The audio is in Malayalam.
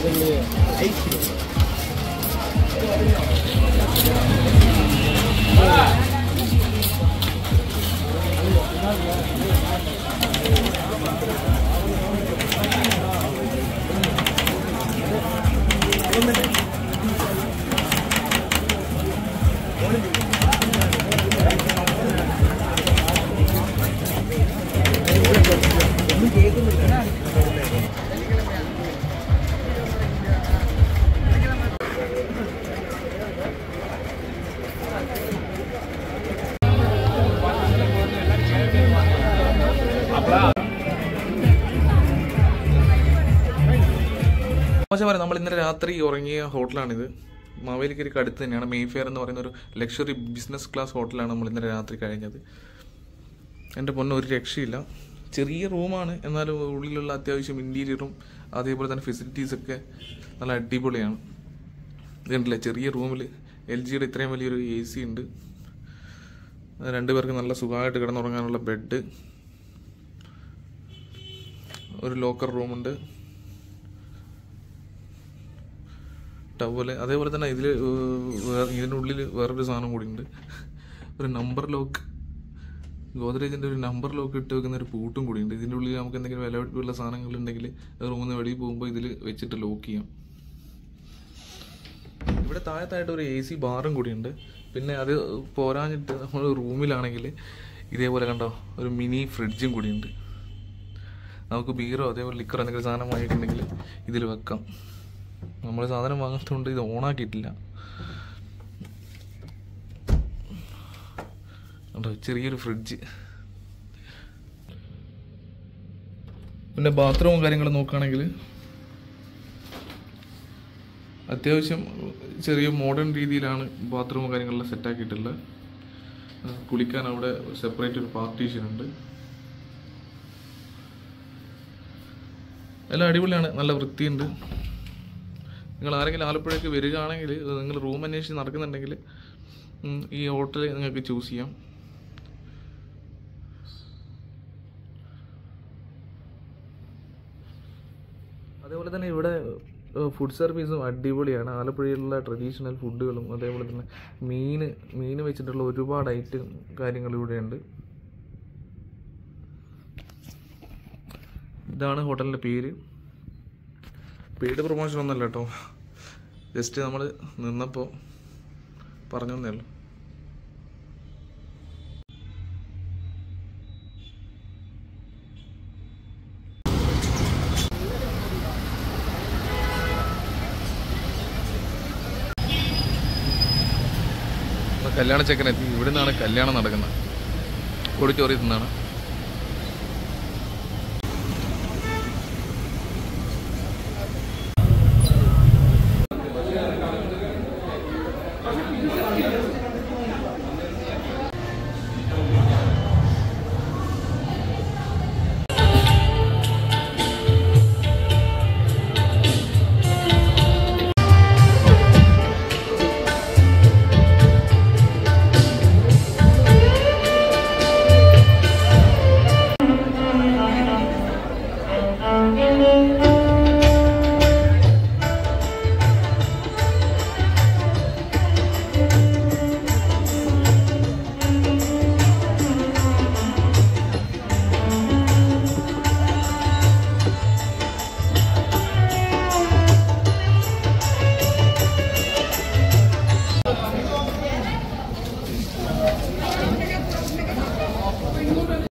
മോശം പറയാം നമ്മൾ ഇന്നലെ രാത്രി ഉറങ്ങിയ ഹോട്ടലാണിത് മാവേലിക്കരിക്ക് അടുത്ത് തന്നെയാണ് മെയ്ഫെയർ എന്ന് പറയുന്ന ഒരു ലക്ഷറി ബിസിനസ് ക്ലാസ് ഹോട്ടലാണ് നമ്മൾ ഇന്നലെ രാത്രി കഴിഞ്ഞത് എൻ്റെ പൊന്നെ ഒരു രക്ഷയില്ല ചെറിയ റൂമാണ് എന്നാലും ഉള്ളിലുള്ള അത്യാവശ്യം ഇൻറ്റീരിയറും അതേപോലെ തന്നെ ഫെസിലിറ്റീസൊക്കെ നല്ല അടിപൊളിയാണ് ഇതുണ്ടല്ലേ ചെറിയ റൂമിൽ എൽ ജിയുടെ ഇത്രയും വലിയൊരു എ സി ഉണ്ട് രണ്ടുപേർക്ക് നല്ല സുഖമായിട്ട് കിടന്നുറങ്ങാനുള്ള ബെഡ് ഒരു ലോക്കർ റൂമുണ്ട് ടവല് അതേപോലെ തന്നെ ഇതിൽ ഇതിനുള്ളിൽ വേറൊരു സാധനം കൂടി ഉണ്ട് ഒരു നമ്പർ ലോക്ക് ഗോദ്രേജിൻ്റെ ഒരു നമ്പർ ലോക്ക് ഇട്ട് വെക്കുന്ന ഒരു പൂട്ടും കൂടി ഉണ്ട് ഇതിൻ്റെ ഉള്ളിൽ നമുക്ക് എന്തെങ്കിലും വിലപിടിപ്പുള്ള സാധനങ്ങൾ ഉണ്ടെങ്കിൽ റൂമിൽ നിന്ന് വെളിയിൽ പോകുമ്പോൾ ഇതിൽ വെച്ചിട്ട് ലോക്ക് ചെയ്യാം ഇവിടെ താഴത്തായിട്ട് ഒരു എ സി ബാറും കൂടി ഉണ്ട് പിന്നെ അത് പോരാഞ്ഞിട്ട് നമ്മൾ റൂമിലാണെങ്കിൽ ഇതേപോലെ കണ്ടോ ഒരു മിനി ഫ്രിഡ്ജും കൂടി ഉണ്ട് നമുക്ക് ബീറോ അതേപോലെ ലിക്കറോ എന്തെങ്കിലും സാധനം വാങ്ങിയിട്ടുണ്ടെങ്കിൽ ഇതിൽ വെക്കാം നമ്മൾ സാധനം വാങ്ങാത്തതുകൊണ്ട് ഇത് ഓണാക്കിയിട്ടില്ല കണ്ടോ ചെറിയൊരു ഫ്രിഡ്ജ് പിന്നെ ബാത്റൂമും കാര്യങ്ങളും നോക്കുകയാണെങ്കിൽ അത്യാവശ്യം ചെറിയ മോഡേൺ രീതിയിലാണ് ബാത്റൂമും കാര്യങ്ങളെല്ലാം സെറ്റാക്കിയിട്ടുള്ളത് കുളിക്കാൻ അവിടെ സെപ്പറേറ്റ് ഒരു പാർട്ടീഷൻ ഉണ്ട് എല്ലാം അടിപൊളിയാണ് നല്ല വൃത്തിയുണ്ട് നിങ്ങൾ ആരെങ്കിലും ആലപ്പുഴയ്ക്ക് വരികയാണെങ്കിൽ നിങ്ങൾ റൂം അന്വേഷിച്ച് നടക്കുന്നുണ്ടെങ്കിൽ ഉം, ഈ ഹോട്ടൽ നിങ്ങൾക്ക് ചൂസ് ചെയ്യാം അതേപോലെ തന്നെ ഇവിടെ ഫുഡ് സർവീസും അടിപൊളിയാണ് ആലപ്പുഴയിലുള്ള ട്രഡീഷണൽ ഫുഡുകളും അതേപോലെ തന്നെ മീൻ മീൻ വെച്ചിട്ടുള്ള ഒരുപാട് ഐറ്റം കാര്യങ്ങൾ ഇവിടെയുണ്ട് ഇതാണ് ഹോട്ടലിൻ്റെ പേര് പെയ്ഡ് പ്രൊമോഷൻ ഒന്നല്ല കേട്ടോ ജസ്റ്റ് നമ്മൾ നിന്നപ്പോൾ പറഞ്ഞു തന്നേ ഉള്ളൂ ഇപ്പൊ കല്യാണ ചെക്കനെത്തി ഇവിടെ നിന്നാണ് കല്യാണം നടക്കുന്നത് ഓഡിറ്റോറിയത്തിൽ നിന്നാണ്